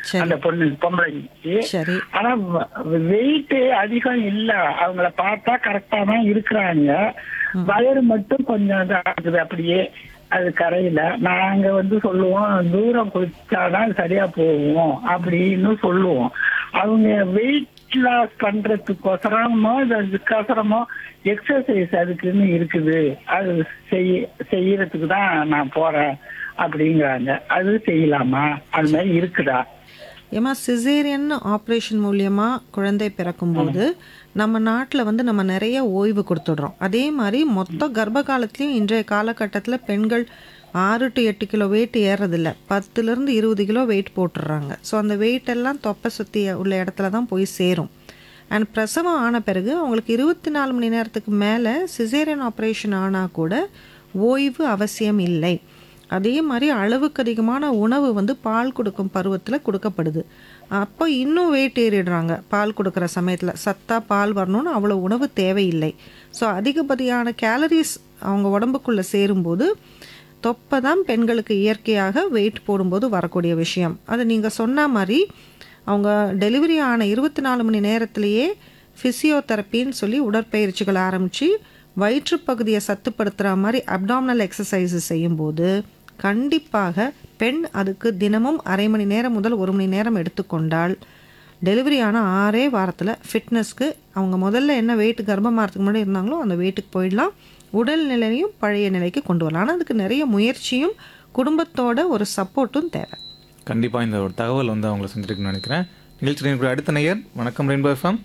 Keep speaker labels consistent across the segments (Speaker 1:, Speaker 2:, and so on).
Speaker 1: சரி.
Speaker 2: அந்த பொண்ணு பொம்பளைக்கு
Speaker 1: சரி
Speaker 2: ஆனா வெயிட் அதிகம் இல்ல அவங்கள பார்த்தா கரெக்டா தான் இருக்கிறாங்க வயறு மட்டும் கொஞ்சம் இதா இருக்குது அப்படியே அது கரையில நாங்க வந்து சொல்லுவோம் தூரம் குளிச்சாதான் சரியா போவோம் அப்படின்னு சொல்லுவோம் அவங்க வெயிட் லாஸ் பண்றதுக்கோசரமோ இதுக்கோசரமோ எக்ஸசைஸ் அதுக்குன்னு இருக்குது அது செய்ய செய்யறதுக்கு தான் நான் போறேன் அப்படிங்கிறாங்க அது செய்யலாமா அது மாதிரி இருக்குதா
Speaker 1: ஏமா சிசேரியன் ஆப்ரேஷன் மூலியமா குழந்தை பிறக்கும்போது நம்ம நாட்டில் வந்து நம்ம நிறைய ஓய்வு கொடுத்துடுறோம் அதே மாதிரி மொத்த கர்ப்ப காலத்துலேயும் இன்றைய காலகட்டத்தில் பெண்கள் ஆறு டு எட்டு கிலோ வெயிட் ஏறதில்ல பத்துலேருந்து இருபது கிலோ வெயிட் போட்டுடுறாங்க ஸோ அந்த வெயிட் எல்லாம் தொப்பை சுற்றி உள்ள இடத்துல தான் போய் சேரும் அண்ட் பிரசவம் ஆன பிறகு அவங்களுக்கு இருபத்தி நாலு மணி நேரத்துக்கு மேலே சிசேரியன் ஆப்ரேஷன் ஆனால் கூட ஓய்வு அவசியம் இல்லை அதே மாதிரி அளவுக்கு அதிகமான உணவு வந்து பால் கொடுக்கும் பருவத்தில் கொடுக்கப்படுது அப்போ இன்னும் வெயிட் ஏறிடுறாங்க பால் கொடுக்குற சமயத்தில் சத்தா பால் வரணும்னு அவ்வளோ உணவு தேவையில்லை ஸோ அதிகப்படியான கேலரிஸ் அவங்க உடம்புக்குள்ளே சேரும்போது தொப்பை தான் பெண்களுக்கு இயற்கையாக வெயிட் போடும்போது வரக்கூடிய விஷயம் அது நீங்கள் சொன்ன மாதிரி அவங்க டெலிவரி ஆன இருபத்தி நாலு மணி நேரத்திலேயே ஃபிசியோதெரப்பின்னு சொல்லி உடற்பயிற்சிகள் ஆரம்பித்து வயிற்றுப்பகுதியை சத்துப்படுத்துகிற மாதிரி அப்டாமினல் எக்ஸசைஸஸ் செய்யும்போது கண்டிப்பாக பெண் அதுக்கு தினமும் அரை மணி நேரம் முதல் ஒரு மணி நேரம் எடுத்துக்கொண்டால் டெலிவரி ஆன ஆறே வாரத்தில் ஃபிட்னஸ்க்கு அவங்க முதல்ல என்ன வெயிட் கர்ப்பமாகறதுக்கு முன்னாடி இருந்தாங்களோ அந்த வெயிட்டுக்கு போயிடலாம் உடல் நிலையும் பழைய நிலைக்கு கொண்டு வரலாம் ஆனால் அதுக்கு நிறைய முயற்சியும் குடும்பத்தோட ஒரு சப்போர்ட்டும் தேவை
Speaker 3: கண்டிப்பாக இந்த ஒரு தகவல் வந்து அவங்களை செஞ்சுருக்குன்னு நினைக்கிறேன் நிகழ்ச்சி அடுத்த நேயர் வணக்கம் ரெயின்போ எஃப்எம்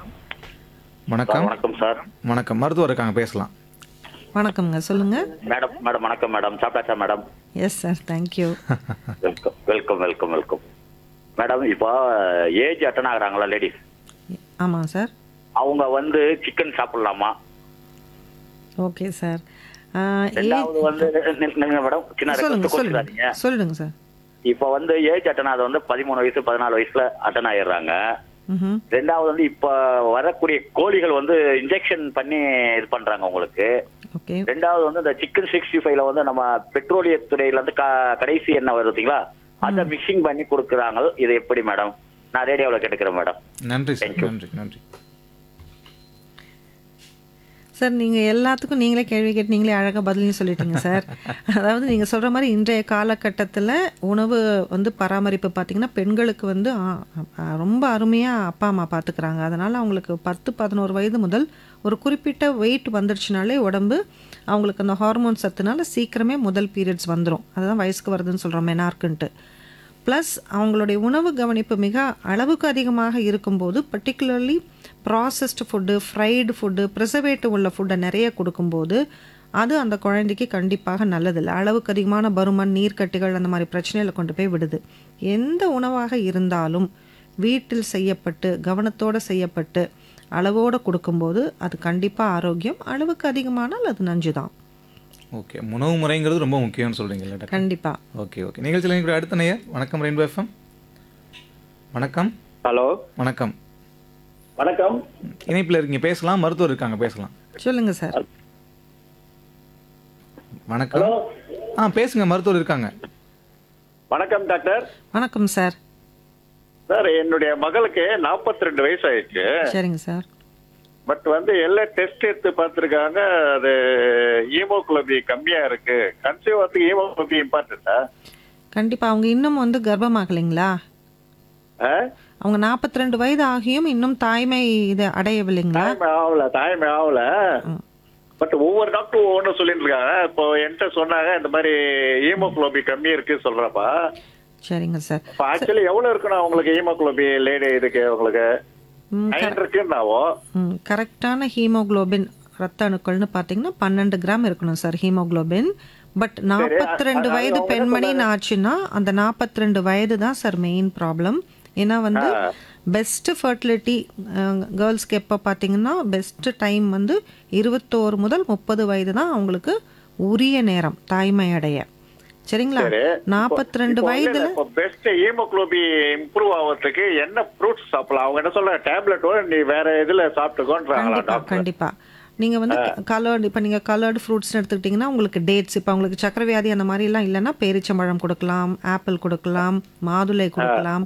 Speaker 3: வணக்கம்
Speaker 4: வணக்கம் சார்
Speaker 3: வணக்கம் மருத்துவர் இருக்காங்க பேசலாம்
Speaker 1: வணக்கம்ங்க சொல்லுங்கள்
Speaker 4: மேடம் மேடம் வணக்கம் மேடம் சாப்பிட்டாச்சா madam
Speaker 1: yes sir thank you
Speaker 4: welcome welcome welcome welcome madam இப்போ ஏஜ் அட்டன் ஆகுறாங்களா லேடிஸ்
Speaker 1: ஆமாம் சார்
Speaker 4: அவங்க வந்து சிக்கன் சாப்பிடலாமா
Speaker 1: ஓகே சார்
Speaker 4: ரெண்டாவது வந்து நில்- நில்லுங்க மேடம் சின்ன
Speaker 1: சொல்லுங்க
Speaker 4: ரெக்வஸ்ட்
Speaker 1: சொல்லுங்க
Speaker 4: கொடுத்துறாதீங்க
Speaker 1: சொல்லுங்க சார்
Speaker 4: இப்போ வந்து ஏஜ் அட்டன் ஆகுது வந்து பதிமூணு வயசு பதினாலு வயசுல அட்டன் ஆயிடுறாங்க
Speaker 1: ம்
Speaker 4: ரெண்டாவது வந்து இப்ப வரக்கூடிய கோழிகள் வந்து இன்ஜெக்ஷன் பண்ணி இது பண்றாங்க உங்களுக்கு
Speaker 1: ஓகே
Speaker 4: ரெண்டாவது வந்து இந்த சிக்கன் சிக்ஸ்டி ஃபைவ்ல வந்து நம்ம பெட்ரோலிய துறையில இருந்து க- கடைசி என்ன வருது பார்த்தீங்களா அதை மிக்சிங் பண்ணி கொடுக்குறாங்க இது எப்படி மேடம் நான் ரேடியோவில் கேட்டுக்கிறேன் மேடம்
Speaker 3: நன்றி சார் நன்றி நன்றி
Speaker 1: சார் நீங்கள் எல்லாத்துக்கும் நீங்களே கேள்வி கேட்டு நீங்களே அழகாக பதிலையும் சொல்லிட்டீங்க சார் அதாவது நீங்கள் சொல்கிற மாதிரி இன்றைய காலகட்டத்தில் உணவு வந்து பராமரிப்பு பார்த்திங்கன்னா பெண்களுக்கு வந்து ஆ, ஆ, ரொம்ப அருமையாக அப்பா அம்மா பார்த்துக்கிறாங்க அதனால் அவங்களுக்கு பத்து பதினோரு வயது முதல் ஒரு குறிப்பிட்ட வெயிட் வந்துடுச்சுனாலே உடம்பு அவங்களுக்கு அந்த ஹார்மோன் சத்துனால சீக்கிரமே முதல் பீரியட்ஸ் வந்துடும் அதுதான் வயசுக்கு வருதுன்னு சொல்கிறோம் மெனார்க்குன்ட்டு ப்ளஸ் அவங்களுடைய உணவு கவனிப்பு மிக அளவுக்கு அதிகமாக இருக்கும்போது particularly processed food fried food preservative உள்ள ஃபுட்டை நிறைய கொடுக்கும்போது அது அந்த குழந்தைக்கு கண்டிப்பாக நல்லதில்லை அளவுக்கு அதிகமான பருமன் நீர்க்கட்டிகள் அந்த மாதிரி பிரச்சனைகளை கொண்டு போய் விடுது எந்த உணவாக இருந்தாலும் வீட்டில் செய்யப்பட்டு கவனத்தோடு செய்யப்பட்டு அளவோடு கொடுக்கும்போது அது கண்டிப்பாக ஆரோக்கியம் அளவுக்கு அதிகமானால் அது நஞ்சு தான்
Speaker 3: ஓகே உணவு முறைங்கிறது ரொம்ப முக்கியம்னு சொல்கிறீங்களா டாக்டர்
Speaker 1: கண்டிப்பாக
Speaker 3: ஓகே ஓகே நிகழ்ச்சியில் இருக்கிற அடுத்த நேயர் வணக்கம் ரெயின்போ எஃப்எம் வணக்கம்
Speaker 4: ஹலோ
Speaker 3: வணக்கம்
Speaker 4: வணக்கம்
Speaker 3: இணைப்பில் இருக்கீங்க பேசலாம் மருத்துவர் இருக்காங்க பேசலாம்
Speaker 1: சொல்லுங்கள் சார்
Speaker 3: வணக்கம் ஆ பேசுங்க மருத்துவர் இருக்காங்க
Speaker 4: வணக்கம் டாக்டர்
Speaker 1: வணக்கம் சார்
Speaker 4: சார் என்னுடைய மகளுக்கு 42 ரெண்டு வயசு ஆயிடுச்சு
Speaker 1: சரிங்க சார்
Speaker 4: பட் வந்து எல்லா டெஸ்ட் எடுத்து பார்த்துருக்காங்க அது ஹீமோகுளோபி கம்மியா இருக்கு கன்சீவ் ஆகிறதுக்கு ஹீமோகுளோபி இம்பார்ட்டன்டா
Speaker 1: கண்டிப்பாக அவங்க இன்னும் வந்து கர்ப்பமாகலைங்களா அவங்க நாற்பத்தி ரெண்டு வயது ஆகியும் இன்னும் தாய்மை இது அடையவில்லைங்களா
Speaker 4: தாய்மை ஆகல தாய்மை ஆகல பட் ஒவ்வொரு டாக்டரும் ஒவ்வொன்றும் சொல்லிட்டு இருக்காங்க இப்போ என்கிட்ட சொன்னாங்க இந்த மாதிரி ஹீமோகுளோபி கம்மி இருக்கு சொல்றப்பா
Speaker 1: சரிங்க சார்
Speaker 4: இப்போ ஆக்சுவலி எவ்வளவு இருக்கணும் உங்களுக்கு ஹீமோகுளோபி லேடி இதுக்கு உங்களுக்கு
Speaker 1: ம்,
Speaker 4: நைன் இருக்குன்னாவோ
Speaker 1: ம், கரெக்டான ஹீமோகுளோபின் ரத்த அணுக்கள்னு பார்த்தீங்கன்னா பன்னெண்டு கிராம் இருக்கணும் சார் ஹீமோகுளோபின் பட் நாற்பத்தி ரெண்டு
Speaker 4: அது
Speaker 1: வயது
Speaker 4: அவங்க என்ன
Speaker 1: பெண்மணின்னு ஆச்சுன்னா அந்த நாற்பத்தி ரெண்டு வயது தான் சார் மெயின் ப்ராப்ளம் ஏன்னா வந்து பெஸ்ட் ஃபர்டிலிட்டி கேர்ள்ஸ்க்கு எப்போ பார்த்தீங்கன்னா பெஸ்ட் டைம் வந்து இருபத்தோரு முதல் முப்பது வயது தான் அவங்களுக்கு உரிய நேரம் தாய்மை அடைய சரிங்களா நாற்பத்தி ரெண்டு வயதுல
Speaker 4: இப்போ பெஸ்ட் ஹீமோகுளோபி இம்ப்ரூவ் ஆகிறதுக்கு என்ன ஃப்ரூட்ஸ் சாப்பிடலாம் அவங்க என்ன சொல்ற டேப்லெட்டோட நீ வேற இதுல சாப்பிட்டுக்கோன்றாங்களா
Speaker 1: கண்டிப்பா
Speaker 4: டாக்டர்
Speaker 1: கண்டிப்பா நீங்க வந்து கலர்டு இப்போ நீங்க கலர்டு ஃப்ரூட்ஸ் எடுத்துக்கிட்டிங்கன்னா உங்களுக்கு டேட்ஸ் இப்போ உங்களுக்கு சக்கரை வியாதி அந்த மாதிரி எல்லாம் இல்லைன்னா பேரிச்சம்பழம் கொடுக்கலாம் ஆப்பிள் கொடுக்கலாம் மாதுளை கொடுக்கலாம்